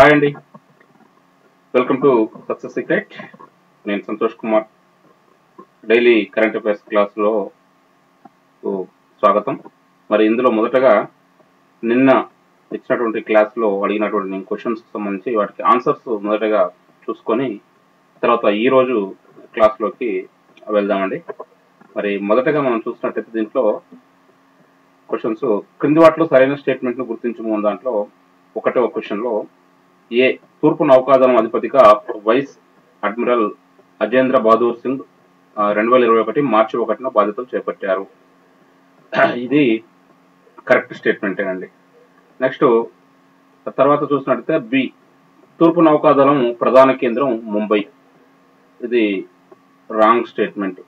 hi అండి welcome to success secret నేను Santosh Kumar daily current affairs క్లాస్లో స్వాగతం మరి ఇందులో మొదటగా నిన్న ఇచ్చినటువంటి క్లాస్లో అడిగినటువంటి నేను క్వశ్చన్స్ సంబంధించి వాటికి ఆన్సర్స్ మొదటగా చూసుకొని తర్వాత ఈ రోజు క్లాస్లోకి వెళ్దామండి మరి మొదటగా మనం చూసినట్టయితే దీంట్లో క్వశ్చన్స్ క్రింది వాటిలో సరైన స్టేట్మెంట్ ను గుర్తించము అన్న దాంట్లో ఒకటో క్వశ్చన్ లో ఏ తూర్పు నౌకాదళం అధిపతిగా వైస్ అడ్మిరల్ అజేంద్ర బహదూర్ సింగ్ రెండు వేల ఇరవై ఒకటి మార్చి ఒకటిన బాధ్యతలు చేపట్టారు ఇది కరెక్ట్ స్టేట్మెంటే అండి నెక్స్ట్ తర్వాత చూసినట్టయితే బి తూర్పు నౌకాదళం ప్రధాన కేంద్రం ముంబై ఇది రాంగ్ స్టేట్మెంట్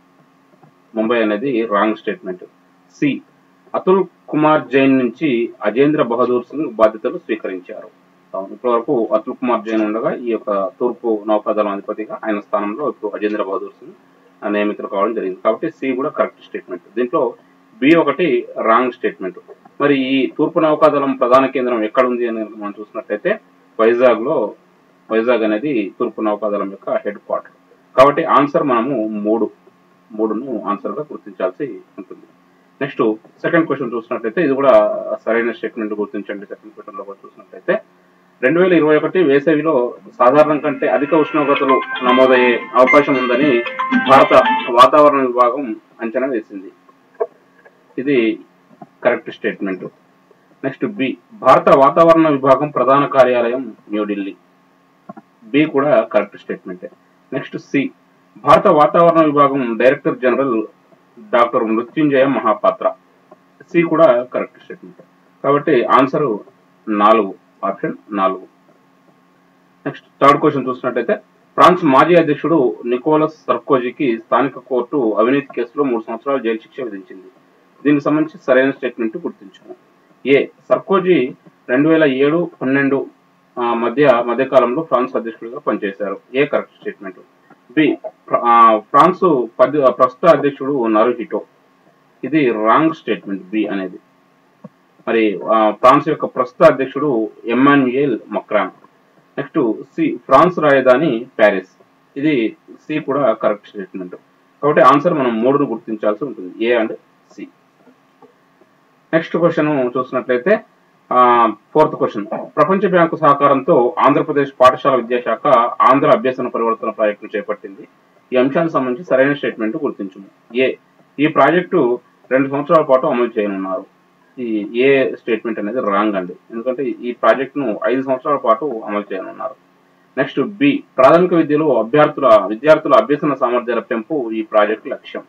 ముంబై అనేది wrong statement C Atul Kumar Jain నుంచి అజేంద్ర బహదూర్ సింగ్ బాధ్యతలు స్వీకరించారు అవును, ఇప్పటివరకు అతుల్ కుమార్ జైన్ ఉండగా ఈ యొక్క తూర్పు నౌకాదళం అధిపతిగా ఆయన స్థానంలో ఇప్పుడు అజేంద్ర బహదూర్ సింగ్ నియమితులు కావడం జరిగింది కాబట్టి సి కూడా కరెక్ట్ స్టేట్మెంట్ దీంట్లో బి ఒకటి రాంగ్ స్టేట్మెంట్ మరి ఈ తూర్పు నౌకాదళం ప్రధాన కేంద్రం ఎక్కడ ఉంది అని మనం చూసినట్లయితే వైజాగ్ లో వైజాగ్ అనేది తూర్పు నౌకాదళం యొక్క హెడ్ క్వార్టర్ కాబట్టి ఆన్సర్ మనము మూడు మూడును ఆన్సర్ గా గుర్తించాల్సి ఉంటుంది నెక్స్ట్ సెకండ్ క్వశ్చన్ చూసినట్లయితే ఇది కూడా సరైన స్టేట్మెంట్ గుర్తించండి సెకండ్ క్వశ్చన్ లో కూడా చూసినట్లయితే రెండు వేల ఇరవై ఒకటి వేసవిలో సాధారణం కంటే అధిక ఉష్ణోగ్రతలు నమోదయ్యే అవకాశం ఉందని భారత వాతావరణ విభాగం అంచనా వేసింది ఇది కరెక్ట్ స్టేట్మెంట్ నెక్స్ట్ బి భారత వాతావరణ విభాగం ప్రధాన కార్యాలయం న్యూఢిల్లీ బి కూడా కరెక్ట్ స్టేట్మెంట్ నెక్స్ట్ సి భారత వాతావరణ విభాగం director general doctor Mrutyunjaya Mahapatra C కూడా కరెక్ట్ స్టేట్మెంట్ కాబట్టి ఆన్సర్ నాలుగు ఆప్షన్ నాలుగు నెక్స్ట్ థర్డ్ క్వశ్చన్ చూసినట్టయితే ఫ్రాన్స్ మాజీ అధ్యక్షుడు నికోలస్ సర్కోజీకి స్థానిక కోర్టు అవినీతి కేసులో మూడు సంవత్సరాలు జైలు శిక్ష విధించింది దీనికి సంబంధించి సరైన స్టేట్మెంట్ గుర్తించాము ఏ సర్కోజీ రెండు వేల ఏడు పన్నెండు ఆ, మధ్య మధ్యకాలంలో ఫ్రాన్స్ అధ్యక్షుడిగా పనిచేశారు ఏ కరెక్ట్ స్టేట్మెంట్ బి ఫ్ర- ఆ, ఫ్రాన్స్ పది ప్రస్తుత అధ్యక్షుడు నరుహిటో ఇది రాంగ్ స్టేట్మెంట్ బి అనేది మరి ఆ, ఫ్రాన్స్ యొక్క ప్రస్తుత అధ్యక్షుడు Emmanuel Macron next C France రాజధాని ప్యారిస్ ఇది సి కూడా కరెక్ట్ స్టేట్మెంట్ కాబట్టి ఆన్సర్ మనం మూడును గుర్తించాల్సి ఉంటుంది A and C next question చూసినట్లయితే ఫోర్త్ క్వశ్చన్ ప్రపంచ బ్యాంకు సహకారంతో ఆంధ్రప్రదేశ్ పాఠశాల విద్యాశాఖ ఆంధ్ర అభ్యసన పరివర్తన ప్రాజెక్టును చేపట్టింది ఈ అంశానికి సంబంధించి సరైన స్టేట్మెంట్ గుర్తించము ఏ ఈ ప్రాజెక్టు రెండు సంవత్సరాల పాటు అమలు చేయనున్నారు ఈ ఏ స్టేట్మెంట్ అనేది రాంగ్ అండి ఎందుకంటే ఈ ప్రాజెక్టును ఐదు సంవత్సరాల పాటు అమలు చేయనున్నారు నెక్స్ట్ బి ప్రాథమిక విద్యలో అభ్యర్థుల విద్యార్థుల అభ్యసన సామర్థ్యాల పెంపు ఈ ప్రాజెక్టు లక్ష్యం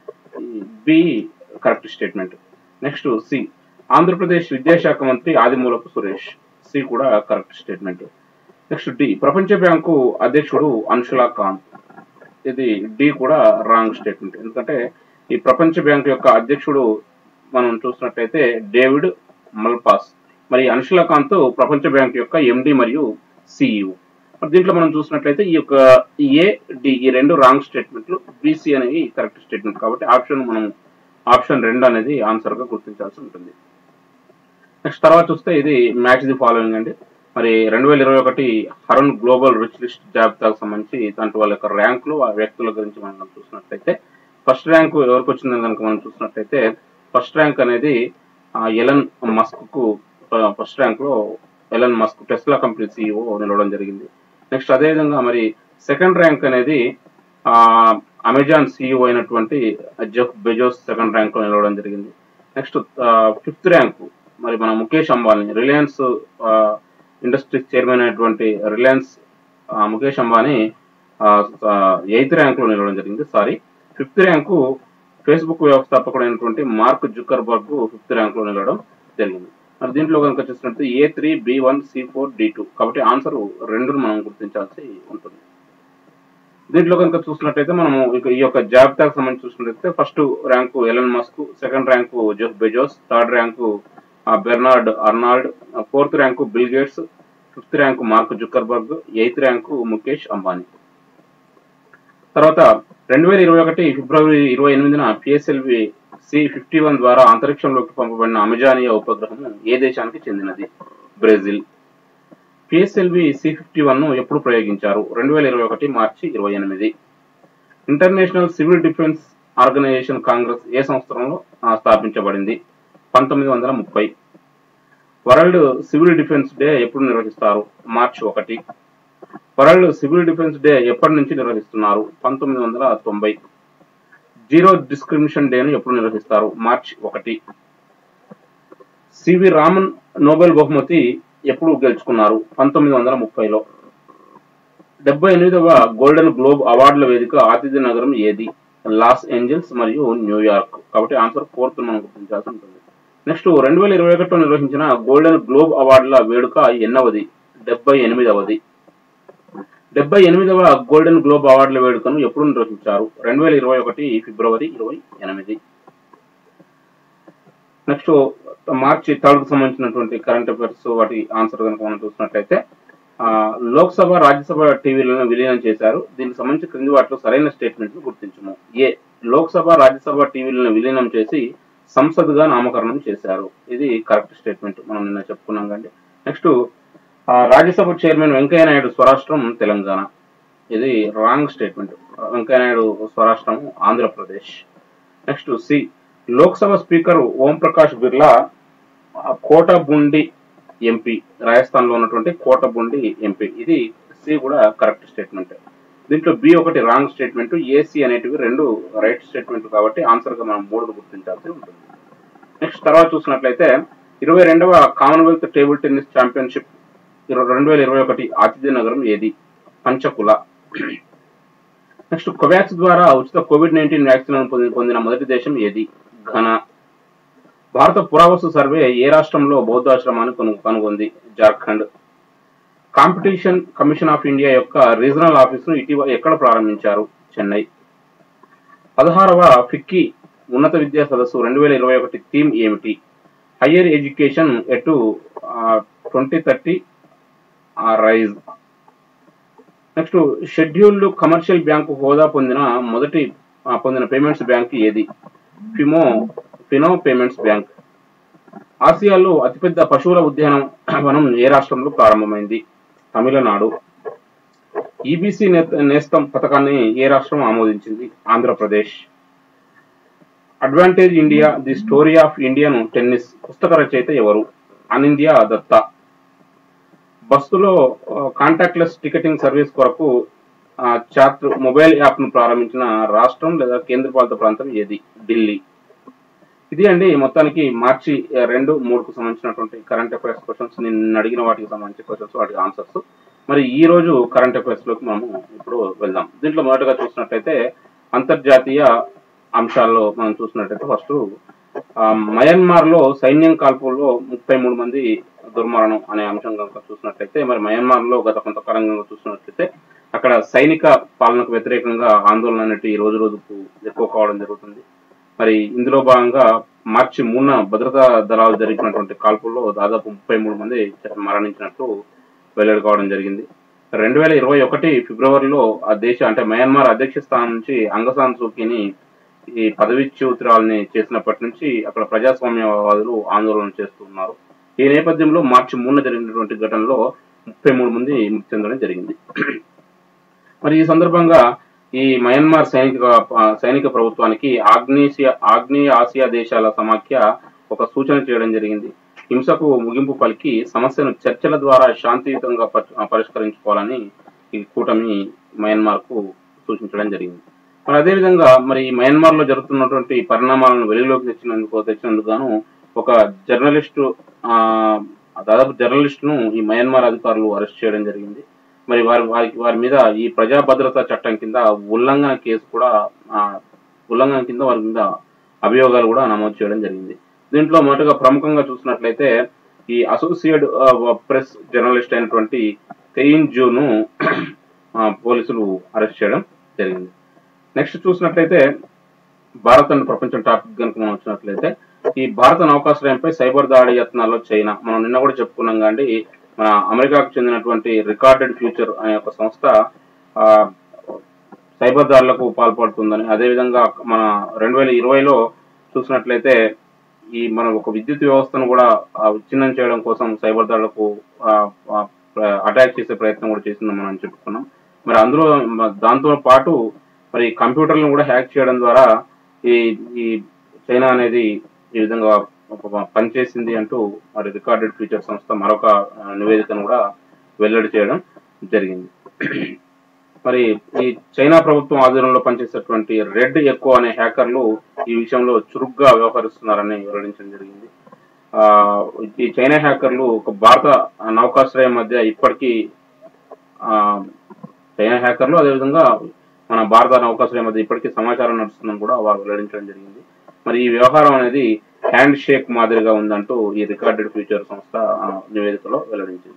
B correct statement next C Andhra Pradesh విద్యాశాఖ మంత్రి ఆదిమూలపు సురేష్ సి కూడా కరెక్ట్ స్టేట్మెంట్ నెక్స్ట్ డి ప్రపంచ బ్యాంకు అధ్యక్షుడు అన్షులా కాంత్ ఇది డి కూడా రాంగ్ స్టేట్మెంట్ ఎందుకంటే ఈ ప్రపంచ బ్యాంకు యొక్క అధ్యక్షుడు మనం చూసినట్టయితే డేవిడ్ మల్పాస్ మరి అన్షులా కాంత్ ప్రపంచ బ్యాంక్ యొక్క ఎండి మరియు సిఇఓ మరి దీంట్లో మనం చూసినట్లయితే ఈ యొక్క ఏ డి ఈ రెండు రాంగ్ స్టేట్మెంట్లు బీసీ అనేవి కరెక్ట్ స్టేట్మెంట్ కాబట్టి ఆప్షన్ మనం ఆప్షన్ రెండు అనేది ఆన్సర్ గా గుర్తించాల్సి ఉంటుంది నెక్స్ట్ తర్వాత చూస్తే ఇది మ్యాచ్ ది ఫాలోయింగ్ అండి మరి రెండు వేల ఇరవై ఒకటి హరన్ గ్లోబల్ రిచ్ లిస్ట్ జాబితాకు సంబంధించి దాంట్లో వాళ్ళ యొక్క ర్యాంకులు ఆ వ్యక్తుల గురించి మనం చూసినట్లయితే ఫస్ట్ ర్యాంకు ఎవరికి వచ్చిందని కనుక మనం చూసినట్లయితే ఫస్ట్ ర్యాంక్ అనేది ఆ, ఎలన్ మస్క్ కు ఫస్ట్ ర్యాంక్ లో Elon Musk Tesla company CEO నిలవడం జరిగింది నెక్స్ట్ అదేవిధంగా మరి సెకండ్ ర్యాంక్ అనేది ఆ, అమెజాన్ సిఇఓ అయినటువంటి జెఫ్ బెజోస్ సెకండ్ ర్యాంక్ లో నిలవడం జరిగింది నెక్స్ట్ ఫిఫ్త్ ర్యాంక్ మరి మన ముఖేష్ అంబానీ రిలయన్స్ ఇండస్ట్రీస్ చైర్మన్ అయినటువంటి రిలయన్స్ ఆ, ముఖేష్ అంబానీ ఎయిత్ ర్యాంక్ లో నిలవడం జరిగింది సారీ ఫిఫ్త్ ర్యాంకు ఫేస్బుక్ వ్యవస్థాపకుడైనటువంటి మార్క్ జుకర్బర్గ్ ఫిఫ్త్ ర్యాంక్ లో నిలవడం జరిగింది మరి దీంట్లో కనుక చూసినట్టు ఏ three B one C four D two కాబట్టి ఆన్సర్ రెండును మనం గుర్తించాల్సి ఉంటుంది దీంట్లో కనుక చూసినట్టయితే మనము ఇక ఈ యొక్క జాబితాకు సంబంధించి చూసినట్టయితే first rank Elon Musk second rank Jeff Bezos third rank ఆ, బెర్నార్డ్ అర్నాల్డ్ ఆ, fourth rank Bill Gates fifth rank Mark Zuckerberg eighth rank Mukesh Ambani తర్వాత రెండు వేల ఇరవై ఒకటి ఫిబ్రవరి ఇరవై ఎనిమిదిన పిఎస్ఎల్వి సి ఫిఫ్టీ వన్ ద్వారా అంతరిక్షంలోకి పంపబడిన అమెజానియా ఉపగ్రహం ఏ దేశానికి చెందినది Brazil PSLV C fifty one ఎప్పుడు ప్రయోగించారు రెండు వేల ఇరవై ఒకటి మార్చి ఇరవై ఎనిమిది International Civil Defence Organisation Congress ఏ సంవత్సరంలో ఆ, స్థాపించబడింది పంతొమ్మిది వందల ముప్పై వరల్డ్ సివిల్ డిఫెన్స్ డే ఎప్పుడు నిర్వహిస్తారు మార్చి ఒకటి వరల్డ్ సివిల్ డిఫెన్స్ డే ఎప్పటి నుంచి నిర్వహిస్తున్నారు పంతొమ్మిది వందల తొంభై జీరో డిస్క్రిమినేషన్ డేను ఎప్పుడు నిర్వహిస్తారు మార్చ్ ఒకటి సివి రామన్ నోబెల్ బహుమతి ఎప్పుడు గెలుచుకున్నారు పంతొమ్మిది వందల ముప్పైలో డెబ్బై ఎనిమిదవ గోల్డెన్ గ్లోబ్ అవార్డుల వేదిక ఆతిథ్య నగరం ఏది లాస్ ఏంజల్స్ మరియు న్యూయార్క్ కాబట్టి ఆన్సర్ ఫోర్త్ మనం గుర్తించాల్సి ఉంటుంది నెక్స్ట్ రెండు వేల ఇరవై ఒకటిలో నిర్వహించిన గోల్డెన్ గ్లోబ్ అవార్డుల వేడుక ఎన్నవది డెబ్బై ఎనిమిదవది డెబ్బై ఎనిమిదవ గోల్డెన్ గ్లోబ్ అవార్డుల వేడుకను ఎప్పుడు నిర్వహించారు రెండు వేల ఇరవై ఒకటి ఫిబ్రవరి ఇరవై ఎనిమిది నెక్స్ట్ మార్చి థర్డ్ కు సంబంధించినటువంటి కరెంట్ అఫైర్స్ వాటి ఆన్సర్ కనుక మనం చూసినట్లయితే ఆ, లోక్సభ రాజ్యసభ టీవీలను విలీనం చేశారు దీనికి సంబంధించి క్రింది వాటిలో సరైన స్టేట్మెంట్ గుర్తించము ఏ లోక్సభ రాజ్యసభ టీవీలను విలీనం చేసి సంసద్గా నామకరణం చేశారు ఇది కరెక్ట్ స్టేట్మెంట్ మనం నిన్న చెప్పుకున్నాం కండి నెక్స్ట్ రాజ్యసభ చైర్మన్ వెంకయ్య నాయుడు స్వరాష్ట్రం తెలంగాణ ఇది రాంగ్ స్టేట్మెంట్ వెంకయ్య నాయుడు స్వరాష్ట్రం Andhra Pradesh next C Lok Sabha speaker Om Prakash Birla ఆ, కోటబుండి ఎంపీ రాజస్థాన్ లో ఉన్నటువంటి కోటబుండి ఎంపీ ఇది సి కూడా కరెక్ట్ స్టేట్మెంట్ దీంట్లో బి ఒకటి రాంగ్ స్టేట్మెంట్ ఏసీ అనేటివి రెండు రైట్ స్టేట్మెంట్ కాబట్టి ఆన్సర్ గా మనం మూడు గుర్తించాల్సి ఉంటుంది నెక్స్ట్ తర్వాత చూసినట్లయితే ఇరవై రెండవ కామన్వెల్త్ టేబుల్ టెన్నిస్ ఛాంపియన్షిప్ రెండు వేల ఇరవై ఒకటి ఆతిథ్య నగరం ఏది పంచకుల నెక్స్ట్ కోవాక్స్ ద్వారా ఉచిత కోవిడ్ నైన్టీన్ వ్యాక్సిన్ పొందిన మొదటి దేశం ఏది ఘనా భారత పురావస్తు సర్వే ఏ రాష్ట్రంలో బౌద్ధాశ్రమాన్ని కొను కనుగొంది Jharkhand competition commission of India యొక్క రీజనల్ ఆఫీసును ఇటీవల ఎక్కడ ప్రారంభించారు చెన్నై పదహారవ ఫిక్కీ ఉన్నత విద్యా సదస్సు రెండు వేల ఇరవై ఒకటి థీమ్ ఏమిటి higher education at twenty thirty rise next scheduled commercial bank హోదా పొందిన మొదటి ఆ, పొందిన పేమెంట్స్ బ్యాంక్ ఏది ఫిమో ఫినో పేమెంట్స్ బ్యాంక్ ఆసియాలో అతిపెద్ద పశువుల ఉద్యానవనం ఏ రాష్ట్రంలో ప్రారంభమైంది తమిళనాడు ఈబీసీ నేస్తం పథకాన్ని ఏ రాష్ట్రం ఆమోదించింది Andhra Pradesh advantage India the story of Indian tennis పుస్తక రచయిత ఎవరు అనింద్య దత్తా బస్సులో కాంటాక్ట్లెస్ టికెటింగ్ సర్వీస్ కొరకు ఆ, చాత్ మొబైల్ యాప్ ను ప్రారంభించిన రాష్ట్రం లేదా కేంద్రపాలిత ప్రాంతం ఏది ఢిల్లీ ఇది అండి మొత్తానికి మార్చి ఆ, రెండు మూడుకు సంబంధించినటువంటి కరెంట్ అఫైర్స్ క్వశ్చన్స్ నేను అడిగిన వాటికి సంబంధించిన క్వశ్చన్స్ వాటి ఆన్సర్స్ మరి ఈ రోజు కరెంట్ అఫైర్స్ లోకి మనము ఇప్పుడు వెళ్దాం దీంట్లో మొదటగా చూసినట్టయితే అంతర్జాతీయ అంశాల్లో మనం చూసినట్టయితే ఫస్ట్ మయన్మార్ లో సైన్యం కాల్పుల్లో ముప్పై మూడు మంది దుర్మరణం అనే అంశం కనుక చూసినట్లయితే మరి మయన్మార్ లో గత కొంతకాలంగా చూసినట్లయితే అక్కడ సైనిక పాలనకు వ్యతిరేకంగా ఆందోళన అనేటి రోజు రోజుకు ఎక్కువ కావడం జరుగుతుంది మరి ఇందులో భాగంగా మార్చి మూడున భద్రతా దళాలు జరిగినటువంటి కాల్పుల్లో దాదాపు ముప్పై మూడు మంది మరణించినట్లు వెల్లడి కావడం జరిగింది రెండు వేల ఇరవై ఒకటి ఫిబ్రవరిలో ఆ దేశ అంటే మయన్మార్ అధ్యక్ష స్థానం నుంచి అంగసాన్ సూకీని ఈ పదవిచ్యుతురాలని చేసినప్పటి నుంచి అక్కడ ప్రజాస్వామ్యవాదులు ఆందోళన చేస్తున్నారు ఈ నేపథ్యంలో మార్చి మూడున జరిగినటువంటి ఘటనలో ముప్పై మూడు మంది మృతి చెందడం జరిగింది మరి ఈ సందర్భంగా ఈ మయన్మార్ సైనిక సైనిక ప్రభుత్వానికి ఆగ్నేసియా ఆగ్నేయ ఆసియా దేశాల సమాఖ్య ఒక సూచన చేయడం జరిగింది హింసకు ముగింపు పలికి సమస్యను చర్చల ద్వారా శాంతియుతంగా పరి- పరిష్కరించుకోవాలని ఈ కూటమి మయన్మార్ కు సూచించడం జరిగింది మరి అదేవిధంగా మరి ఈ మయన్మార్ లో జరుగుతున్నటువంటి పరిణామాలను వెలుగులోకి తెచ్చినందుకు తెచ్చినందుకు గాను ఒక జర్నలిస్టు ఆ దాదాపు జర్నలిస్ట్ ను ఈ మయన్మార్ అధికారులు అరెస్ట్ చేయడం జరిగింది మరి వారి వారికి వారి మీద ఈ ప్రజా భద్రతా చట్టం కింద ఉల్లంఘన కేసు కూడా ఆ, ఉల్లంఘన కింద వారి మీద అభియోగాలు కూడా నమోదు చేయడం జరిగింది దీంట్లో మొదటగా ప్రముఖంగా చూసినట్లయితే ఈ అసోసియేట్ ప్రెస్ జర్నలిస్ట్ అయినటువంటి తెయిన్ జూను ఆ, పోలీసులు అరెస్ట్ చేయడం జరిగింది నెక్స్ట్ చూసినట్లయితే భారత్ అండ్ ప్రపంచం టాపిక్ కనుక మనం వచ్చినట్లయితే ఈ భారత నౌకాశ్రయంపై సైబర్ దాడి యత్నాల్లో చైనా మనం నిన్న కూడా చెప్పుకున్నాం కానీ మన అమెరికాకు చెందినటువంటి రికార్డెడ్ ఫ్యూచర్ అనే ఒక సంస్థ ఆ, సైబర్ దాడులకు పాల్పడుతుందని అదేవిధంగా మన రెండు వేల ఇరవైలో చూసినట్లయితే ఈ మన ఒక విద్యుత్ వ్యవస్థను కూడా ఆ, విచ్ఛిన్నం చేయడం కోసం సైబర్ దాడులకు ఆ, ఆ, అటాక్ చేసే ప్రయత్నం కూడా చేసిందని మనం చెప్పుకున్నాం మరి అందులో మ- దాంతో పాటు మరి కంప్యూటర్లను కూడా హ్యాక్ చేయడం ద్వారా ఈ ఈ చైనా అనేది ఈ విధంగా ఒక పనిచేసింది అంటూ మరి రికార్డెడ్ ఫ్యూచర్ సంస్థ మరొక ఆ, నివేదికను కూడా వెల్లడి చేయడం జరిగింది మరి ఈ చైనా ప్రభుత్వం ఆధ్వర్యంలో పనిచేసేటువంటి రెడ్ ఎక్కువ అనే హ్యాకర్లు ఈ విషయంలో చురుగ్గా వ్యవహరిస్తున్నారని వెల్లడించడం జరిగింది ఆ ఈ చైనా హ్యాకర్లు ఒక భారత నౌకాశ్రయం మధ్య ఇప్పటికీ ఆ చైనా హ్యాకర్లు అదేవిధంగా మన భారత నౌకాశ్రయం మధ్య ఇప్పటికీ సమాచారం నడుస్తుందని కూడా వారు వెల్లడించడం జరిగింది మరి ఈ వ్యవహారం అనేది హ్యాండ్ షేక్ మాదిరిగా ఉందంటూ ఈ రికార్డెడ్ ఫ్యూచర్ సంస్థ ఆ, నివేదికలో వెల్లడించింది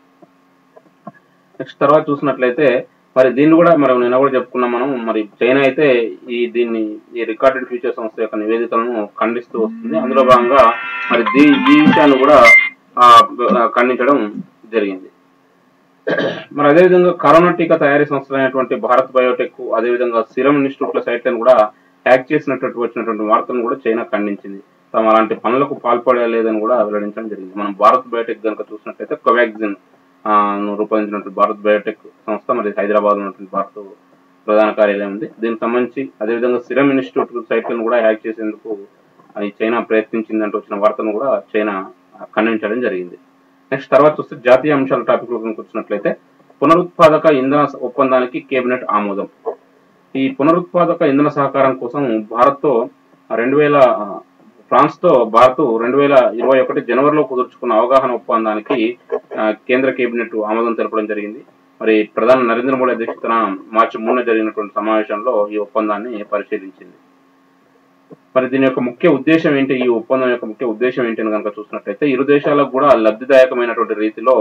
నెక్స్ట్ తర్వాత చూసినట్లయితే మరి దీన్ని కూడా మరి నిన్న కూడా చెప్పుకున్నాం మనం మరి చైనా అయితే ఈ దీన్ని ఈ రికార్డెడ్ ఫ్యూచర్ సంస్థ యొక్క నివేదికలను ఖండిస్తూ వస్తుంది అందులో భాగంగా మరి దీ ఈ విషయాన్ని కూడా ఆ, ఆ, ఖండించడం జరిగింది మరి అదేవిధంగా కరోనా టీకా తయారీ సంస్థ అయినటువంటి భారత్ బయోటెక్ అదేవిధంగా సిరం ఇన్స్టిట్యూట్ల సైట్లను కూడా హ్యాక్ చేసినట్టు వచ్చినటువంటి వార్తలను కూడా చైనా ఖండించింది తాము అలాంటి పనులకు పాల్పడలేదని కూడా వెల్లడించడం జరిగింది మనం భారత్ బయోటెక్ కనుక చూసినట్లయితే కోవాక్సిన్ ఆ, ను రూపొందించినటువంటి భారత్ బయోటెక్ సంస్థ మరి హైదరాబాద్ ఉన్నటువంటి భారత్ ప్రధాన కార్యాలయం ఉంది దీనికి సంబంధించి అదేవిధంగా సిరం ఇన్స్టిట్యూట్ సైట్లను కూడా హ్యాక్ చేసేందుకు ఆ, ఈ చైనా ప్రయత్నించిందంటూ వచ్చిన వార్తను కూడా చైనా ఆ, ఖండించడం జరిగింది నెక్స్ట్ తర్వాత చూస్తే జాతీయ అంశాల టాపిక్ లో కనుక వచ్చినట్లయితే పునరుత్పాదక ఇంధన ఒప్పందానికి కేబినెట్ ఆమోదం ఈ పునరుత్పాదక ఇంధన సహకారం కోసం భారత్ తో రెండు వేల ఫ్రాన్స్ తో భారత్ రెండు వేల ఇరవై ఒకటి జనవరిలో కుదుర్చుకున్న అవగాహన ఒప్పందానికి ఆ, కేంద్ర కేబినెట్ ఆమోదం తెలపడం జరిగింది మరి ప్రధాని నరేంద్ర మోడీ అధ్యక్షతన మార్చి మూడున జరిగినటువంటి సమావేశంలో ఈ ఒప్పందాన్ని పరిశీలించింది మరి దీని యొక్క ముఖ్య ఉద్దేశం ఏంటి ఈ ఒప్పందం యొక్క ముఖ్య ఉద్దేశం ఏంటి అని కనుక చూసినట్లయితే ఇరు దేశాలకు కూడా లబ్ధిదాయకమైనటువంటి రీతిలో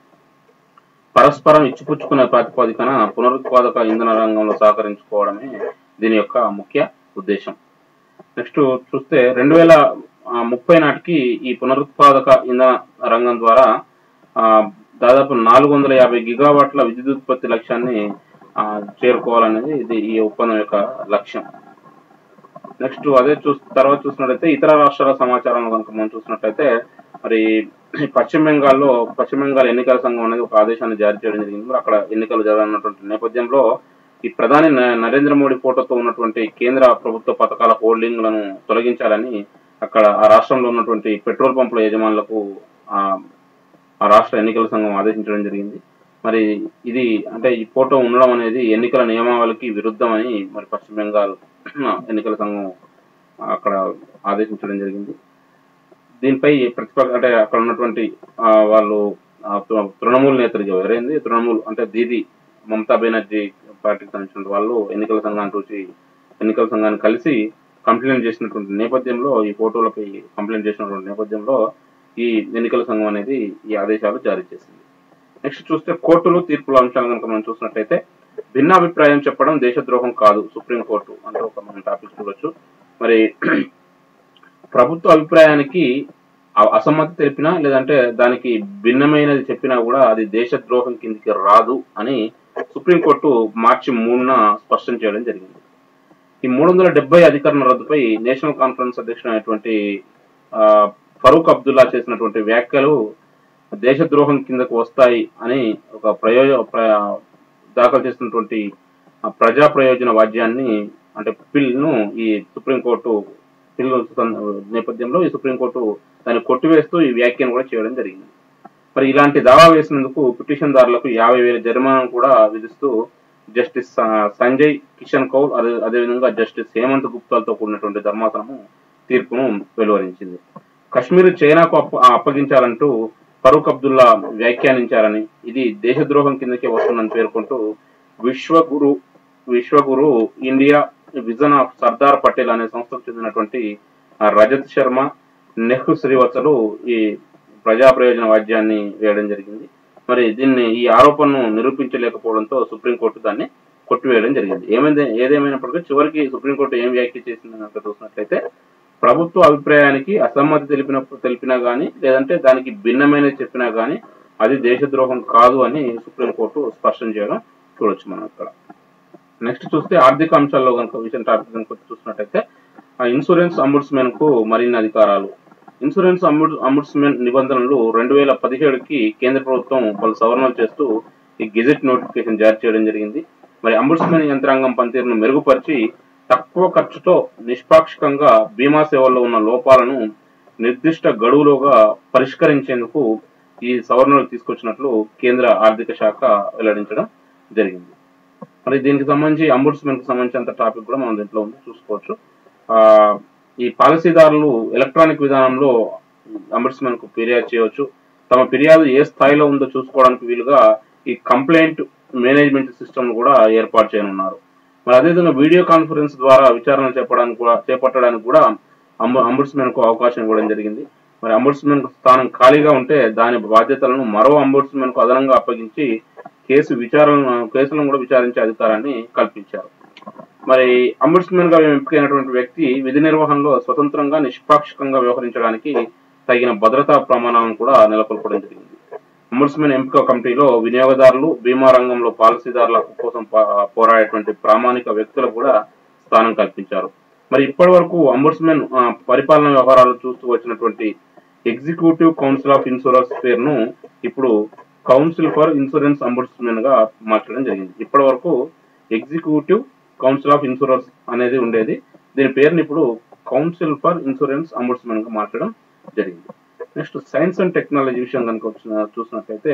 పరస్పరం ఇచ్చిపుచ్చుకునే ప్రాతిపదికన పునరుత్పాదక ఇంధన రంగంలో సహకరించుకోవడమే దీని యొక్క ముఖ్య ఉద్దేశం నెక్స్ట్ చూస్తే రెండు వేల ముప్పై నాటికి ఈ పునరుత్పాదక ఇంధన రంగం ద్వారా ఆ, దాదాపు నాలుగు వందల యాభై గిగావాట్ల విద్యుత్ ఉత్పత్తి లక్ష్యాన్ని ఆ, చేరుకోవాలనేది ఇది ఈ ఒప్పందం యొక్క లక్ష్యం నెక్స్ట్ అదే చూ తర్వాత చూసినట్లయితే ఇతర రాష్ట్రాల సమాచారం కనుక మనం చూసినట్లయితే మరి పశ్చిమ బెంగాల్లో పశ్చిమ బెంగాల్ ఎన్నికల సంఘం అనేది ఒక ఆదేశాన్ని జారీ చేయడం జరిగింది మరి అక్కడ ఎన్నికలు జరగనున్నటువంటి నేపథ్యంలో ఈ ప్రధాని న- నరేంద్ర మోడీ ఫోటోతో ఉన్నటువంటి కేంద్ర ప్రభుత్వ పథకాల హోల్డింగ్లను తొలగించాలని అక్కడ ఆ రాష్ట్రంలో ఉన్నటువంటి పెట్రోల్ పంపుల యజమానులకు ఆ ఆ రాష్ట్ర ఎన్నికల సంఘం ఆదేశించడం జరిగింది మరి ఇది అంటే ఈ ఫోటో ఉండడం అనేది ఎన్నికల నియమావళికి విరుద్ధమని మరి పశ్చిమ బెంగాల్ ఎన్నికల సంఘం అక్కడ ఆదేశించడం జరిగింది దీనిపై ప్రతిపక్ష అంటే అక్కడ ఉన్నటువంటి ఆ, వాళ్ళు ఆ, తృ- తృణమూల్ నేతలు ఎవరైంది తృణమూల్ అంటే దీది మమతా బెనర్జీ పార్టీకి సంబంధించిన వాళ్ళు ఎన్నికల సంఘాన్ని చూసి ఎన్నికల సంఘాన్ని కలిసి కంప్లైంట్ చేసినటువంటి నేపథ్యంలో ఈ ఫోటోలపై కంప్లైంట్ చేసినటువంటి నేపథ్యంలో ఈ ఎన్నికల సంఘం అనేది ఈ ఆదేశాలు జారీ చేసింది నెక్స్ట్ చూస్తే కోర్టులు తీర్పుల అంశాలు కనుక మనం చూసినట్లయితే భిన్నాభిప్రాయం చెప్పడం దేశద్రోహం కాదు సుప్రీంకోర్టు అంటే ఒక మనం టాపిక్ చూడొచ్చు మరి ప్రభుత్వ అభిప్రాయానికి అ- అసమ్మతి తెలిపినా లేదంటే దానికి భిన్నమైనది చెప్పినా కూడా అది దేశద్రోహం కిందికి రాదు అని సుప్రీంకోర్టు మార్చి మూడున స్పష్టం చేయడం జరిగింది ఈ మూడు వందల డెబ్బై అధికరణ రద్దుపై నేషనల్ కాన్ఫరెన్స్ అధ్యక్షుడైనటువంటి ఆ, ఫరూక్ అబ్దుల్లా చేసినటువంటి వ్యాఖ్యలు దేశద్రోహం కిందకు వస్తాయి అని ఒక ప్రయోజ ప్ర- దాఖలు చేసినటువంటి ఆ ప్రజా ప్రయోజన వాద్యాన్ని అంటే బిల్ ను ఈ సుప్రీంకోర్టు బిల్ నేపథ్యంలో ఈ సుప్రీంకోర్టు దాన్ని కొట్టివేస్తూ ఈ వ్యాఖ్యను కూడా చేయడం జరిగింది మరి ఇలాంటి దావా వేసినందుకు పిటిషన్దారులకు యాభై వేల జరిమానాను కూడా విధిస్తూ జస్టిస్ స- సంజయ్ కిషన్ కౌల్ అదే అదేవిధంగా జస్టిస్ హేమంత్ గుప్తాలతో కూడినటువంటి ధర్మాసనము తీర్పును వెలువరించింది కశ్మీర్ చైనాకు అప్ప అప్పగించాలంటూ ఫరూక్ అబ్దుల్లా వ్యాఖ్యానించారని ఇది దేశద్రోహం కిందకే వస్తుందని పేర్కొంటూ Vishwaguru Vishwaguru India vision of Sardar Patel అనే సంస్థకు చెందినటువంటి ఆ, రజత్ శర్మ నెహ్రూ శ్రీవత్సలు ఈ ప్రజా ప్రయోజన వాద్యాన్ని వేయడం జరిగింది మరి దీన్ని ఈ ఆరోపణను నిరూపించలేకపోవడంతో సుప్రీంకోర్టు దాన్ని కొట్టివేయడం జరిగింది ఏమైంది ఏదేమైనప్పటికీ చివరికి సుప్రీంకోర్టు ఏం వ్యాఖ్య చేసిందని కనుక చూసినట్లయితే ప్రభుత్వ అభిప్రాయానికి అసమ్మతి తెలిపిన తెలిపినా గానీ లేదంటే దానికి భిన్నమైనది చెప్పినా గానీ అది దేశద్రోహం కాదు అని సుప్రీంకోర్టు స్పష్టం చేయడం చూడొచ్చు మనం ఇక్కడ నెక్స్ట్ చూస్తే ఆర్థిక అంశాల్లో కనుక విషయం టాపిక్ కనుక చూసినట్టయితే ఆ ఇన్సూరెన్స్ అంబుడ్స్మెన్ కు మరిన్ని అధికారాలు ఇన్సూరెన్స్ అమ్ముడ్ అంబుడ్స్మెన్ నిబంధనలు రెండు వేల పదిహేడుకి కేంద్ర ప్రభుత్వం పలు సవరణలు చేస్తూ ఈ గెజెట్ నోటిఫికేషన్ జారీ చేయడం జరిగింది మరి అంబుడ్స్మెన్ యంత్రాంగం పనితీరును మెరుగుపరిచి తక్కువ ఖర్చుతో నిష్పాక్షికంగా బీమా సేవల్లో ఉన్న లోపాలను నిర్దిష్ట గడువులోగా పరిష్కరించేందుకు ఈ సవరణలు తీసుకొచ్చినట్లు కేంద్ర ఆర్థిక శాఖ వెల్లడించడం జరిగింది మరి దీనికి సంబంధించి అంబుడ్స్మెన్ కి సంబంధించినంత టాపిక్ కూడా మనం దీంట్లో ఉంది చూసుకోవచ్చు ఆ ఈ పాలసీదారులు ఎలక్ట్రానిక్ విధానంలో అంబుడ్స్మెన్ కు ఫిర్యాదు చేయవచ్చు తమ ఫిర్యాదు ఏ స్థాయిలో ఉందో చూసుకోవడానికి వీలుగా ఈ కంప్లైంట్ మేనేజ్మెంట్ సిస్టమ్ కూడా ఏర్పాటు చేయనున్నారు మరి అదేవిధంగా వీడియో కాన్ఫరెన్స్ ద్వారా విచారణ చేపడానికి కూడా చేపట్టడానికి కూడా అంబ అంబుడ్స్మెన్ కు అవకాశం ఇవ్వడం జరిగింది మరి అంబుడ్స్మెన్ స్థానం ఖాళీగా ఉంటే దాని బాధ్యతలను మరో అంబుడ్స్మెన్ కు అదనంగా అప్పగించి కేసు విచారణ కేసులను కూడా విచారించే అధికారాన్ని కల్పించారు మరి అంబుడ్స్మెన్ గా ఎంపికైనటువంటి వ్యక్తి విధి నిర్వహణలో స్వతంత్రంగా నిష్పాక్షికంగా వ్యవహరించడానికి తగిన భద్రతా ప్రమాణాలను కూడా నెలకొల్పడం జరిగింది అంబుడ్స్మెన్ ఎంపిక కమిటీలో వినియోగదారులు బీమా రంగంలో పాలసీదారుల కోసం పా- పోరాడేటువంటి ప్రామాణిక వ్యక్తులకు కూడా స్థానం కల్పించారు మరి ఇప్పటి వరకు అంబుడ్స్మెన్ ఆ, పరిపాలన వ్యవహారాలు చూస్తూ వచ్చినటువంటి ఎగ్జిక్యూటివ్ కౌన్సిల్ ఆఫ్ ఇన్సూరెన్స్ పేరును ఇప్పుడు కౌన్సిల్ ఫర్ ఇన్సూరెన్స్ అంబుడ్స్మెన్ గా మార్చడం జరిగింది ఇప్పటి వరకు ఎగ్జిక్యూటివ్ కౌన్సిల్ ఆఫ్ ఇన్సూరెన్స్ అనేది ఉండేది దీని పేరుని ఇప్పుడు కౌన్సిల్ ఫర్ ఇన్సూరెన్స్ అంబుడ్స్మెన్ గా మార్చడం జరిగింది నెక్స్ట్ సైన్స్ అండ్ టెక్నాలజీ విషయం కనుక వచ్చిన చూసినట్లయితే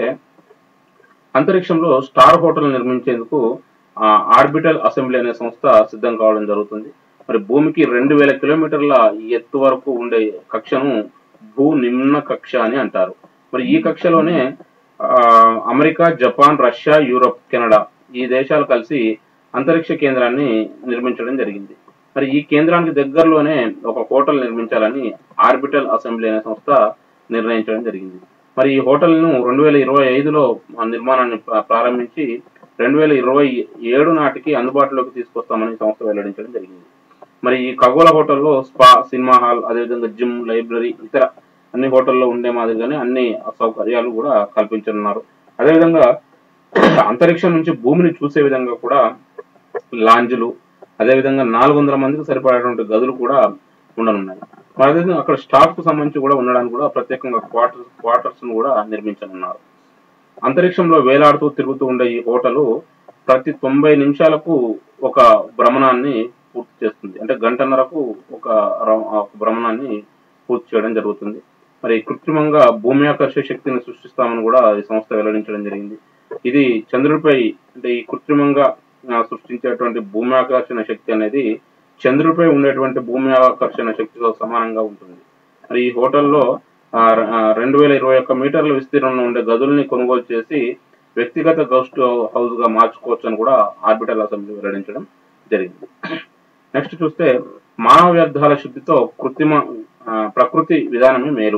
అంతరిక్షంలో స్టార్ హోటల్ నిర్మించేందుకు ఆ, ఆర్బిటల్ అసెంబ్లీ అనే సంస్థ సిద్ధం కావడం జరుగుతుంది మరి భూమికి రెండు వేల కిలోమీటర్ల ఎత్తు వరకు ఉండే కక్షను భూ నిమ్న కక్ష అని అంటారు మరి ఈ కక్షలోనే ఆ, America Japan Russia Europe Canada ఈ దేశాలు కలిసి అంతరిక్ష కేంద్రాన్ని నిర్మించడం జరిగింది మరి ఈ కేంద్రానికి దగ్గరలోనే ఒక హోటల్ నిర్మించాలని ఆర్బిటల్ అసెంబ్లీ అనే సంస్థ నిర్ణయించడం జరిగింది మరి ఈ హోటల్ను రెండు వేల ఇరవై ఐదులో ఆ నిర్మాణాన్ని ప్ర- ప్రారంభించి రెండు వేల ఇరవై ఏడు నాటికి అందుబాటులోకి తీసుకొస్తామని ఈ సంస్థ వెల్లడించడం జరిగింది మరి ఈ ఖగోళ హోటల్లో స్పా సినిమా హాల్ అదేవిధంగా జిమ్ లైబ్రరీ ఇతర అన్ని హోటల్లో ఉండే మాదిరిగానే అన్ని సౌకర్యాలు కూడా కల్పించనున్నారు అదేవిధంగా అంతరిక్షం నుంచి భూమిని చూసే విధంగా కూడా లాంజ్లు అదేవిధంగా నాలుగు వందల మందికి సరిపడేటువంటి గదులు కూడా ఉండనున్నాయి మరి అదేవిధంగా అక్కడ స్టాఫ్ కు సంబంధించి కూడా ఉండడానికి కూడా ప్రత్యేకంగా క్వార్టర్స్ క్వార్టర్స్ ను కూడా నిర్మించనున్నారు అంతరిక్షంలో వేలాడుతూ తిరుగుతూ ఉండే ఈ హోటల్ ప్రతి తొంభై నిమిషాలకు ఒక భ్రమణాన్ని పూర్తి చేస్తుంది అంటే గంటన్నరకు ఒక ర- ఒక భ్రమణాన్ని పూర్తి చేయడం జరుగుతుంది మరి కృత్రిమంగా భూమి ఆకర్షణ శక్తిని సృష్టిస్తామని కూడా ఈ సంస్థ వెల్లడించడం జరిగింది ఇది చంద్రుడిపై అంటే ఈ కృత్రిమంగా ఆ, సృష్టించేటువంటి భూమి ఆకర్షణ శక్తి అనేది చంద్రుడిపై ఉండేటువంటి భూమి ఆకర్షణ శక్తితో సమానంగా ఉంటుంది మరి ఈ హోటల్లో ఆ, ర- ఆ, రెండు వేల ఇరవై ఒక్క మీటర్ల విస్తీర్ణంలో ఉండే గదుల్ని కొనుగోలు చేసి వ్యక్తిగత గెస్ట్ హౌస్ గా మార్చుకోవచ్చు అని కూడా ఆర్బిటల్ అసెంబ్లీ వెల్లడించడం జరిగింది నెక్స్ట్ చూస్తే మానవ వ్యర్థాల శుద్ధితో కృత్రిమ ఆ, ప్రకృతి విధానమే మేలు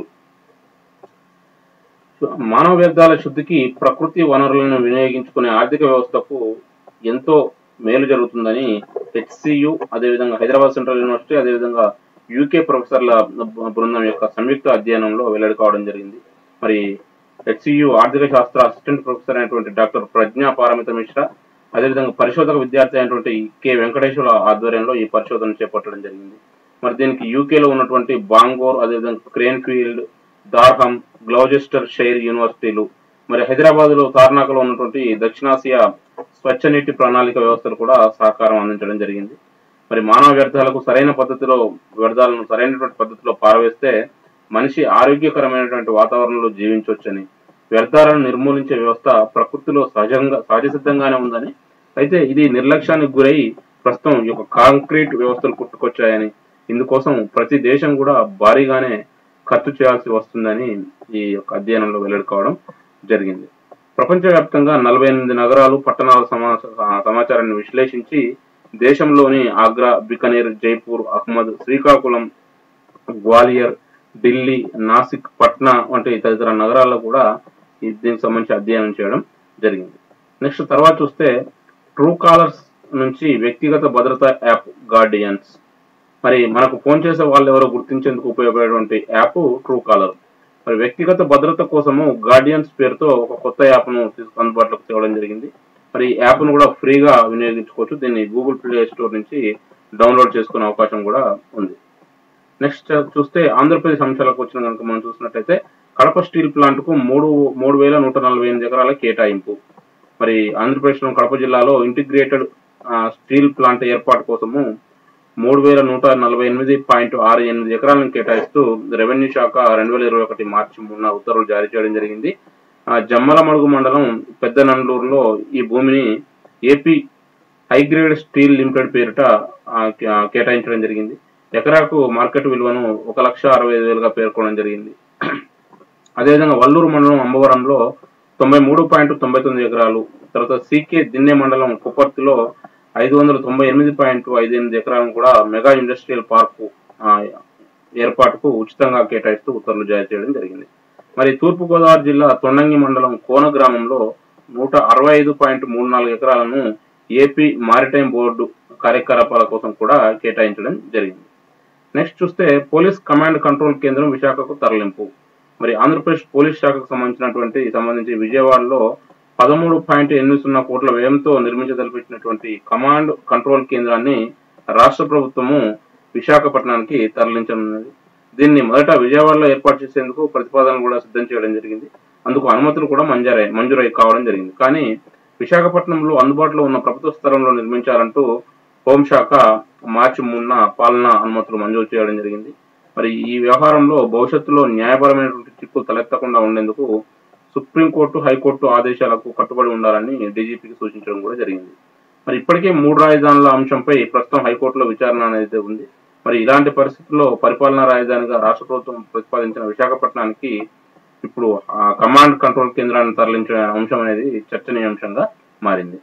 మానవ వ్యర్థాల శుద్ధికి ప్రకృతి వనరులను వినియోగించుకునే ఆర్థిక వ్యవస్థకు ఎంతో మేలు జరుగుతుందని హెచ్సియు అదేవిధంగా హైదరాబాద్ సెంట్రల్ యూనివర్సిటీ అదేవిధంగా యూకే ప్రొఫెసర్ల బృందం యొక్క సంయుక్త అధ్యయనంలో వెల్లడి కావడం జరిగింది మరి హెచ్సియు ఆర్థిక శాస్త్ర అసిస్టెంట్ ప్రొఫెసర్ అయినటువంటి డాక్టర్ ప్రజ్ఞా పారమిత మిశ్రా అదేవిధంగా పరిశోధక విద్యార్థి అయినటువంటి కె వెంకటేశ్వర ఆధ్వర్యంలో ఈ పరిశోధన చేపట్టడం జరిగింది మరి దీనికి యూకేలో ఉన్నటువంటి బాంగోర్ అదేవిధంగా Cranfield Durham Gloucestershire యూనివర్సిటీలు మరి హైదరాబాద్ లో తార్నాకలో ఉన్నటువంటి దక్షిణాసియా స్వచ్ఛ నీటి ప్రణాళిక వ్యవస్థలు కూడా సహకారం అందించడం జరిగింది మరి మానవ వ్యర్థాలకు సరైన పద్ధతిలో వ్యర్థాలను సరైనటువంటి పద్ధతిలో పారవేస్తే మనిషి ఆరోగ్యకరమైనటువంటి వాతావరణంలో జీవించవచ్చని వ్యర్థాలను నిర్మూలించే వ్యవస్థ ప్రకృతిలో సహజంగా సహజసిద్ధంగానే ఉందని అయితే ఇది నిర్లక్ష్యానికి గురై ప్రస్తుతం ఈ యొక్క కాంక్రీట్ వ్యవస్థలు పుట్టుకొచ్చాయని ఇందుకోసం ప్రతి దేశం కూడా భారీగానే ఖర్చు చేయాల్సి వస్తుందని ఈ యొక్క అధ్యయనంలో వెల్లడి కావడం జరిగింది ప్రపంచవ్యాప్తంగా నలభై ఎనిమిది నగరాలు పట్టణాల సమా- సమాచారాన్ని విశ్లేషించి దేశంలోని ఆగ్రా బికనేర్ జైపూర్ అహ్మద్ శ్రీకాకుళం గ్వాలియర్ ఢిల్లీ నాసిక్ పట్నా వంటి తదితర నగరాల్లో కూడా ఈ దీనికి సంబంధించి అధ్యయనం చేయడం జరిగింది నెక్స్ట్ తర్వాత చూస్తే ట్రూ కాలర్స్ నుంచి వ్యక్తిగత భద్రతా యాప్ గార్డియన్స్ మరి మనకు ఫోన్ చేసే వాళ్ళు ఎవరో గుర్తించేందుకు ఉపయోగపడేటువంటి యాప్ ట్రూ కాలర్ మరి వ్యక్తిగత భద్రత కోసము గార్డియన్స్ పేరుతో ఒక కొత్త యాప్ ను తీసుకు అందుబాటులోకి తేవడం జరిగింది మరి ఈ యాప్ ను కూడా ఫ్రీగా వినియోగించుకోవచ్చు దీన్ని గూగుల్ ప్లే స్టోర్ నుంచి డౌన్లోడ్ చేసుకునే అవకాశం కూడా ఉంది నెక్స్ట్ చూస్తే ఆంధ్రప్రదేశ్ అంశాలకు వచ్చిన కనుక మనం చూసినట్టయితే కడప స్టీల్ ప్లాంట్ కు మూడు మూడు వేల నూట నలభై ఎనిమిది ఎకరాల కేటాయింపు మరి ఆంధ్రప్రదేశ్లో కడప జిల్లాలో ఇంటిగ్రేటెడ్ స్టీల్ ప్లాంట్ ఏర్పాటు కోసము మూడు వేల నూట నలభై ఎనిమిది పాయింట్ ఆరు ఎనిమిది ఎకరాలను కేటాయిస్తూ రెవెన్యూ శాఖ రెండు వేల ఇరవై ఒకటి మార్చి మూడున ఉత్తర్వులు జారీ చేయడం జరిగింది ఆ, జమ్మలమడుగు మండలం పెద్ద నండూరులో ఈ భూమిని ఏపీ హైగ్రేడ్ స్టీల్ లిమిటెడ్ పేరిట ఆ, కే- కేటాయించడం జరిగింది ఎకరాకు మార్కెట్ విలువను ఒక లక్ష అరవై ఐదు వేలుగా పేర్కొనడం జరిగింది అదేవిధంగా వల్లూరు మండలం అంబవరంలో తొంభై మూడు పాయింట్ తొంభై తొమ్మిది ఎకరాలు తర్వాత సీకే దిన్నె మండలం కుప్పర్తిలో ఐదు వందల తొంభై ఎనిమిది పాయింట్ ఐదు ఎనిమిది ఎకరాలను కూడా మెగా ఇండస్ట్రియల్ పార్కు ఆ, ఏర్పాటుకు ఉచితంగా కేటాయిస్తూ ఉత్తర్వులు జారీ చేయడం జరిగింది మరి తూర్పుగోదావరి జిల్లా తొండంగి మండలం కోన గ్రామంలో నూట అరవై ఐదు పాయింట్ మూడు నాలుగు ఎకరాలను ఏపీ మారిటైమ్ బోర్డు కార్యకలాపాల కోసం కూడా కేటాయించడం జరిగింది నెక్స్ట్ చూస్తే పోలీస్ కమాండ్ కంట్రోల్ కేంద్రం విశాఖకు తరలింపు మరి ఆంధ్రప్రదేశ్ పోలీస్ శాఖకు సంబంధించినటువంటి సంబంధించి విజయవాడలో పదమూడు పాయింట్ ఎనిమిది సున్నా కోట్ల వ్యయంతో నిర్మించదలిపెట్టినటువంటి కమాండ్ కంట్రోల్ కేంద్రాన్ని రాష్ట్ర ప్రభుత్వము విశాఖపట్నానికి తరలించనున్నది దీన్ని మొదట విజయవాడలో ఏర్పాటు చేసేందుకు ప్రతిపాదనలు కూడా సిద్ధం చేయడం జరిగింది అందుకు అనుమతులు కూడా మంజూరై మంజూరై కావడం జరిగింది కానీ విశాఖపట్నంలో అందుబాటులో ఉన్న ప్రభుత్వ స్థలంలో నిర్మించాలంటూ హోంశాఖ మార్చి మూడున పాలనా అనుమతులు మంజూరు చేయడం జరిగింది మరి ఈ వ్యవహారంలో భవిష్యత్తులో న్యాయపరమైనటువంటి చిక్కులు తలెత్తకుండా ఉండేందుకు సుప్రీంకోర్టు హైకోర్టు ఆదేశాలకు కట్టుబడి ఉండాలని డీజీపీకి సూచించడం కూడా జరిగింది మరి ఇప్పటికే మూడు రాజధానుల అంశంపై ప్రస్తుతం హైకోర్టులో విచారణ అనేది ఉంది మరి ఇలాంటి పరిస్థితుల్లో పరిపాలనా రాజధానిగా రాష్ట్ర ప్రభుత్వం ప్రతిపాదించిన విశాఖపట్నానికి ఇప్పుడు ఆ కమాండ్ కంట్రోల్ కేంద్రాన్ని తరలించే అంశం అనేది చర్చనీయాంశంగా మారింది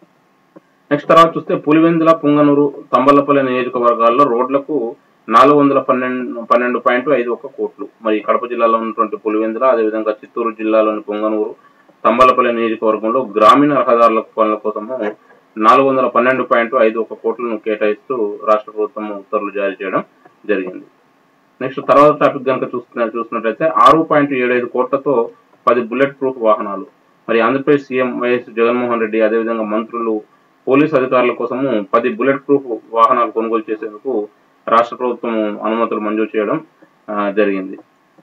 నెక్స్ట్ తర్వాత చూస్తే పులివెందుల పుంగనూరు తంబలపల్లి నియోజకవర్గాల్లో రోడ్లకు నాలుగు వందల పన్నెండు పన్నెండు పాయింట్ ఐదు ఒక్క కోట్లు మరి కడప జిల్లాలో ఉన్నటువంటి పులివెందుల అదేవిధంగా చిత్తూరు జిల్లాలోని పొంగనూరు తంబలపల్లి నియోజకవర్గంలో గ్రామీణ రహదారుల పనుల కోసము నాలుగు వందల పన్నెండు పాయింట్ ఐదు ఒక కోట్లను కేటాయిస్తూ రాష్ట్ర ప్రభుత్వం ఉత్తర్వులు జారీ చేయడం జరిగింది నెక్స్ట్ తర్వాత టాపిక్ కనుక చూస్తున్న చూసినట్లయితే ఆరు పాయింట్ ఏడు ఐదు కోట్లతో పది బుల్లెట్ ప్రూఫ్ వాహనాలు మరి ఆంధ్రప్రదేశ్ సీఎం వైఎస్ జగన్మోహన్ రెడ్డి అదేవిధంగా మంత్రులు పోలీస్ అధికారుల కోసము పది బుల్లెట్ ప్రూఫ్ వాహనాలు కొనుగోలు చేసేందుకు రాష్ట్ర ప్రభుత్వం అనుమతులు మంజూరు చేయడం ఆ, జరిగింది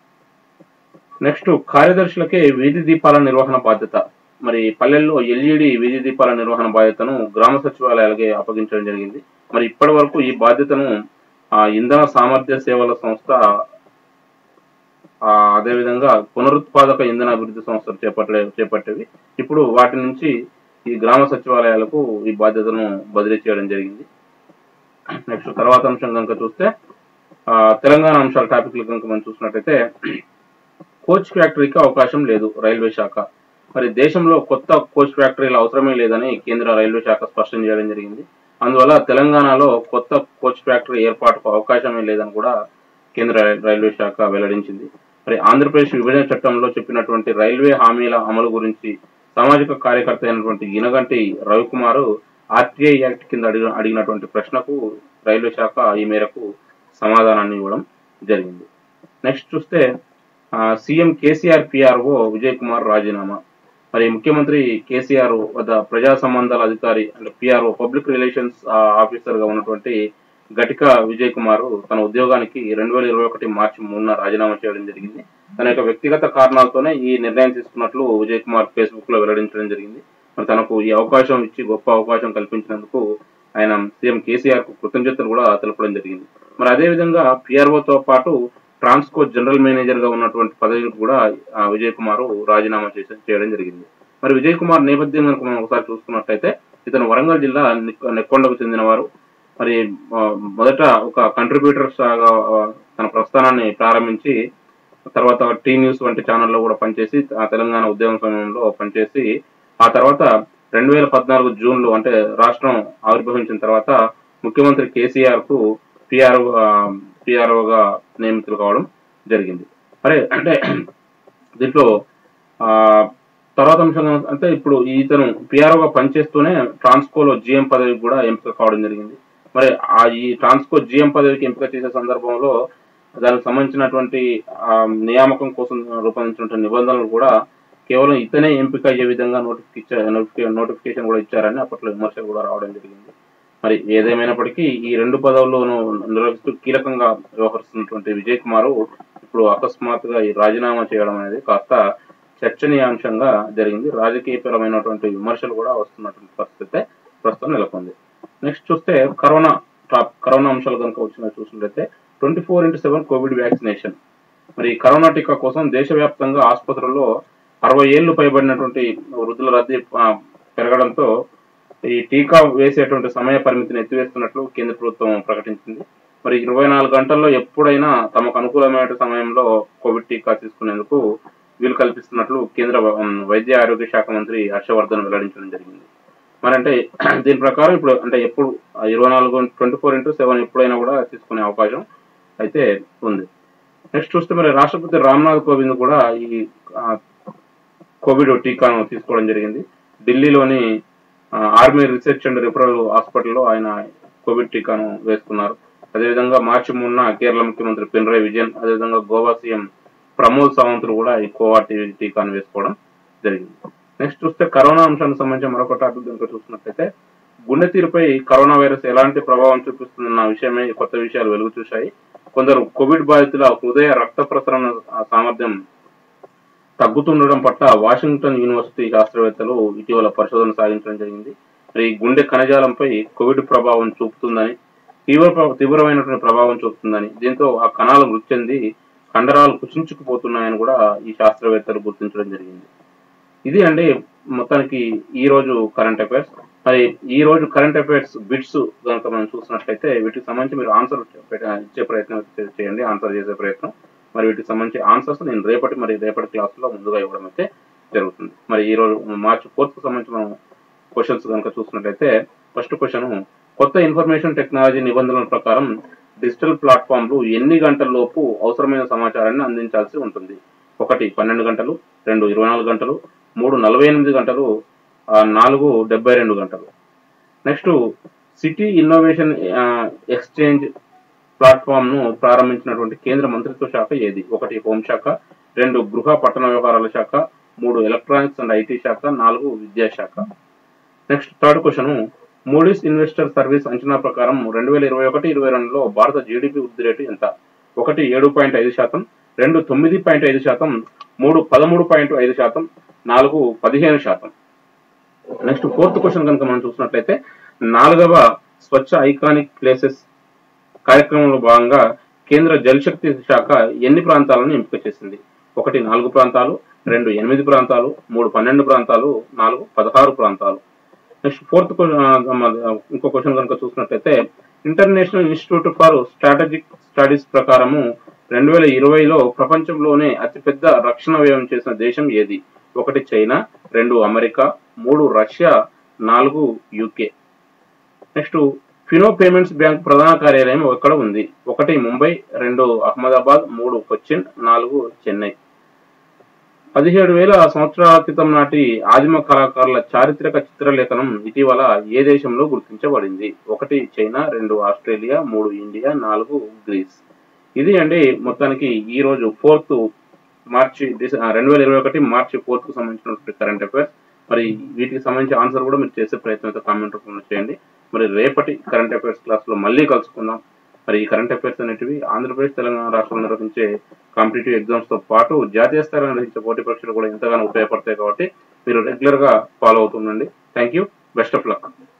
నెక్స్ట్ కార్యదర్శులకే వీధి దీపాల నిర్వహణ బాధ్యత మరి పల్లెల్లో ఎల్ఈడి వీధి దీపాల నిర్వహణ బాధ్యతను గ్రామ సచివాలయాలకే అప్పగించడం జరిగింది మరి ఇప్పటి వరకు ఈ బాధ్యతను ఆ ఇంధన సామర్థ్య సేవల సంస్థ ఆ, అదేవిధంగా పునరుత్పాదక ఇంధన అభివృద్ధి సంస్థలు చేపట్టే చేపట్టేవి ఇప్పుడు వాటి నుంచి ఈ గ్రామ సచివాలయాలకు ఈ బాధ్యతను బదిలీ చేయడం జరిగింది నెక్స్ట్ తర్వాత అంశం కనుక చూస్తే ఆ, తెలంగాణ అంశాల టాపిక్లు కనుక మనం చూసినట్టయితే కోచ్ ఫ్యాక్టరీకి అవకాశం లేదు రైల్వే శాఖ మరి దేశంలో కొత్త కోచ్ ఫ్యాక్టరీలు అవసరమే లేదని కేంద్ర రైల్వే శాఖ స్పష్టం చేయడం జరిగింది అందువల్ల తెలంగాణలో కొత్త కోచ్ ఫ్యాక్టరీ ఏర్పాటుకు అవకాశమే లేదని కూడా కేంద్ర రై- రైల్వే శాఖ వెల్లడించింది మరి ఆంధ్రప్రదేశ్ విభజన చట్టంలో చెప్పినటువంటి రైల్వే హామీల అమలు గురించి సామాజిక కార్యకర్త అయినటువంటి ఇనగంటి రవికుమార్ ఆర్టీఐ యాక్ట్ కింద అడిగిన అడిగినటువంటి ప్రశ్నకు రైల్వే శాఖ ఈ మేరకు సమాధానాన్ని ఇవ్వడం జరిగింది నెక్స్ట్ చూస్తే ఆ, సీఎం కేసీఆర్ పిఆర్ఓ విజయ్ కుమార్ రాజీనామా మరి ముఖ్యమంత్రి కేసీఆర్ వద్ద ప్రజా సంబంధాల అధికారి అంటే పిఆర్ఓ పబ్లిక్ రిలేషన్స్ ఆఫీసర్ గా ఉన్నటువంటి గటిక విజయ్ కుమార్ తన ఉద్యోగానికి రెండు వేల ఇరవై ఒకటి మార్చి మూడున రాజీనామా చేయడం జరిగింది తన యొక్క వ్యక్తిగత కారణాలతోనే ఈ నిర్ణయం తీసుకున్నట్లు విజయ్ కుమార్ ఫేస్బుక్ లో వెల్లడించడం జరిగింది మరి తనకు ఈ అవకాశం ఇచ్చి గొప్ప అవకాశం కల్పించినందుకు ఆయన సీఎం కేసీఆర్ కు కృతజ్ఞతలు కూడా తెలపడం జరిగింది మరి అదే విధంగా పిఆర్ఓతో పాటు ట్రాన్స్కో జనరల్ మేనేజర్ గా ఉన్నటువంటి పదవికి కూడా ఆ, విజయ్ కుమార్ రాజీనామా చేసి చేయడం జరిగింది మరి విజయ్ కుమార్ నేపథ్యం కనుక మనం ఒకసారి చూసుకున్నట్లయితే ఇతను వరంగల్ జిల్లా నెక్- నెక్కొండకు చెందినవారు మరి ఆ, మొదట ఒక కంట్రిబ్యూటర్ గా ఆ, తన ప్రస్థానాన్ని ప్రారంభించి తర్వాత టీ న్యూస్ వంటి ఛానల్లో కూడా పనిచేసి ఆ తెలంగాణ ఉద్యమ సమయంలో పనిచేసి ఆ తర్వాత రెండు వేల పద్నాలుగు జూన్ లో అంటే రాష్ట్రం ఆవిర్భవించిన తర్వాత ముఖ్యమంత్రి కేసీఆర్ కు పిఆర్ పిఆర్ఓగా నియమితులు కావడం జరిగింది అరే అంటే దీంట్లో ఆ తర్వాత అంశం అంటే ఇప్పుడు ఇతను పిఆర్ఓగా పనిచేస్తూనే ట్రాన్స్కోలో జిఎం పదవికి కూడా ఎంపిక కావడం జరిగింది మరి ఆ ఈ ట్రాన్స్కో జిఎం పదవికి ఎంపిక చేసే సందర్భంలో దానికి సంబంధించినటువంటి ఆ, నియామకం కోసం రూపొందించినటువంటి నిబంధనలు కూడా కేవలం ఇతనే ఎంపిక అయ్యే విధంగా నోటిఫికేషన్ నోటిఫికేషన్ కూడా ఇచ్చారని అప్పట్లో విమర్శలు కూడా రావడం జరిగింది మరి ఏదేమైనప్పటికీ ఈ రెండు పదవుల్లోనూ నిర్వహిస్తూ కీలకంగా వ్యవహరిస్తున్నటువంటి విజయ్ కుమార్ ఇప్పుడు అకస్మాత్తుగా ఈ రాజీనామా చేయడం అనేది కాస్త చర్చనీయాంశంగా జరిగింది రాజకీయపరమైనటువంటి విమర్శలు కూడా వస్తున్నటువంటి పరిస్థితి ప్రస్తుతం నెలకొంది నెక్స్ట్ చూస్తే కరోనా టాప్ కరోనా అంశాలు కనుక వచ్చిన చూసినట్లయితే twenty four into seven covid vaccination మరి కరోనా టీకా కోసం దేశవ్యాప్తంగా ఆసుపత్రుల్లో అరవై ఏళ్లు పైబడినటువంటి వృద్ధుల రద్దీ ఆ, పెరగడంతో ఈ టీకా వేసేటువంటి సమయ పరిమితిని ఎత్తివేస్తున్నట్లు కేంద్ర ప్రభుత్వం ప్రకటించింది మరి ఇరవై నాలుగు గంటల్లో ఎప్పుడైనా తమకు అనుకూలమైన సమయంలో కోవిడ్ టీకా తీసుకునేందుకు వీలు కల్పిస్తున్నట్లు కేంద్ర ఉమ్, వైద్య ఆరోగ్య శాఖ మంత్రి హర్షవర్ధన్ వెల్లడించడం జరిగింది మరి అంటే దీని ప్రకారం ఇప్పుడు అంటే ఎప్పుడు ఇరవై నాలుగు ట్వంటీ ఫోర్ ఇంటూ సెవెన్ ఎప్పుడైనా కూడా తీసుకునే అవకాశం అయితే ఉంది నెక్స్ట్ చూస్తే మరి రాష్ట్రపతి రామ్నాథ్ కోవింద్ కూడా ఈ ఆ, కోవిడ్ టీకాను తీసుకోవడం జరిగింది ఢిల్లీలోని ఆ, ఆర్మీ రీసెర్చ్ అండ్ రిఫరల్ హాస్పిటల్లో ఆయన కోవిడ్ టీకాను వేసుకున్నారు అదేవిధంగా మార్చి మూడున కేరళ ముఖ్యమంత్రి పినరాయి విజయన్ అదేవిధంగా గోవా సీఎం ప్రమోద్ సావంత్ కూడా ఈ కోవా టీ- టీకాను వేసుకోవడం జరిగింది నెక్స్ట్ చూస్తే కరోనా అంశానికి సంబంధించి మరొక టాపిక్ కనుక చూసినట్లయితే గుండె తీరుపై కరోనా వైరస్ ఎలాంటి ప్రభావం చూపిస్తుందన్న విషయమే ఈ కొత్త విషయాలు వెలుగు చూశాయి కొందరు కోవిడ్ బాధితుల హృదయ రక్త ప్రసరణ సామర్థ్యం తగ్గుతుండడం పట్ల వాషింగ్టన్ యూనివర్సిటీ శాస్త్రవేత్తలు ఇటీవల పరిశోధన సాగించడం జరిగింది మరి ఈ గుండె కణజాలంపై కోవిడ్ ప్రభావం చూపుతుందని తీవ్ర ప్ర- తీవ్రమైనటువంటి ప్రభావం చూపుతుందని దీంతో ఆ కణాలు మృతి చెంది కండరాలు కుచించుకుపోతున్నాయని కూడా ఈ శాస్త్రవేత్తలు గుర్తించడం జరిగింది ఇది అండి మొత్తానికి ఈ రోజు కరెంట్ అఫైర్స్ మరి ఈ రోజు కరెంట్ అఫైర్స్ బిట్స్ కనుక మనం చూసినట్లయితే వీటికి సంబంధించి మీరు ఆన్సర్ ఇచ్చే ప్రయత్నం చే- చేయండి ఆన్సర్ చేసే ప్రయత్నం మరి వీటికి సంబంధించి ఆన్సర్స్ నేను రేపటి మరి రేపటి క్లాస్ లో ముందుగా ఇవ్వడం అయితే జరుగుతుంది మరి ఈ రోజు మార్చి ఫోర్త్ కు సంబంధించి మనం క్వశ్చన్స్ కనుక చూసినట్లయితే ఫస్ట్ క్వశ్చన్ కొత్త ఇన్ఫర్మేషన్ టెక్నాలజీ నిబంధనల ప్రకారం డిజిటల్ ప్లాట్ఫామ్లు ఎన్ని గంటల లోపు అవసరమైన సమాచారాన్ని అందించాల్సి ఉంటుంది ఒకటి పన్నెండు గంటలు రెండు ఇరవై నాలుగు గంటలు మూడు నలభై ఎనిమిది గంటలు ఆ, నాలుగు డెబ్బై రెండు గంటలు next city innovation exchange platform ను ప్రారంభించినటువంటి కేంద్ర మంత్రిత్వ శాఖ ఏది ఒకటి హోంశాఖ రెండు గృహ పట్టణ వ్యవహారాల శాఖ మూడు ఎలక్ట్రానిక్స్ అండ్ ఐటీ శాఖ నాలుగు విద్యాశాఖ next third question Moody's investor service అంచనా ప్రకారం రెండు వేల ఇరవై ఒకటి ఇరవై రెండులో భారత జీడిపి వృద్ధి రేటు ఎంత ఒకటి ఏడు పాయింట్ ఐదు శాతం రెండు తొమ్మిది పాయింట్ ఐదు శాతం మూడు పదమూడు పాయింట్ ఐదు శాతం నాలుగు పదిహేను శాతం నెక్స్ట్ ఫోర్త్ క్వశ్చన్ కనుక మనం చూసినట్లయితే నాలుగవ స్వచ్ఛ ఐకానిక్ ప్లేసెస్ కార్యక్రమంలో భాగంగా కేంద్ర జలశక్తి శాఖ ఎన్ని ప్రాంతాలను ఎంపిక చేసింది ఒకటి నాలుగు ప్రాంతాలు రెండు ఎనిమిది ప్రాంతాలు మూడు పన్నెండు ప్రాంతాలు నాలుగు పదహారు ప్రాంతాలు నెక్స్ట్ ఫోర్త్ ఇంకో క్వశ్చన్ కనుక చూసినట్లయితే International Institute for Strategic Studies ప్రకారము రెండు వేల ఇరవైలో ప్రపంచంలోనే అతిపెద్ద రక్షణ వ్యయం చేసిన దేశం ఏది ఒకటి చైనా రెండు అమెరికా మూడు రష్యా నాలుగు UK next Fino payments bank ప్రధాన కార్యాలయం ఎక్కడ ఉంది ఒకటి ముంబై రెండు అహ్మదాబాద్ మూడు కొచ్చిన్ నాలుగు చెన్నై పదిహేడు వేల సంవత్సరాల క్రితం నాటి ఆదిమ కళాకారుల చారిత్రక చిత్రలేఖనం ఇటీవల ఏ దేశంలో గుర్తించబడింది ఒకటి చైనా రెండు ఆస్ట్రేలియా మూడు ఇండియా నాలుగు గ్రీస్ ఇది అండి మొత్తానికి ఈ రోజు ఫోర్త్ మార్చి రెండు వేల ఇరవై ఒకటి మార్చి ఫోర్త్ కు సంబంధించినటువంటి కరెంట్ అఫైర్స్ మరి వీటికి సంబంధించి ఆన్సర్ కూడా మీరు చేసే ప్రయత్నం అయితే కామెంట్ రూపంలో చేయండి మరి రేపటి కరెంట్ అఫైర్స్ క్లాస్ లో మళ్ళీ కలుసుకుందాం మరి ఈ కరెంట్ అఫైర్స్ అనేటివి ఆంధ్రప్రదేశ్ తెలంగాణ రాష్ట్రంలో నిర్వహించే కాంపిటేటివ్ ఎగ్జామ్స్ తో పాటు జాతీయ స్థాయిలో నిర్వహించే పోటీ పరీక్షలు కూడా ఎంతగానో ఉపయోగపడతాయి కాబట్టి మీరు రెగ్యులర్ గా ఫాలో అవుతుండండి thank you best of luck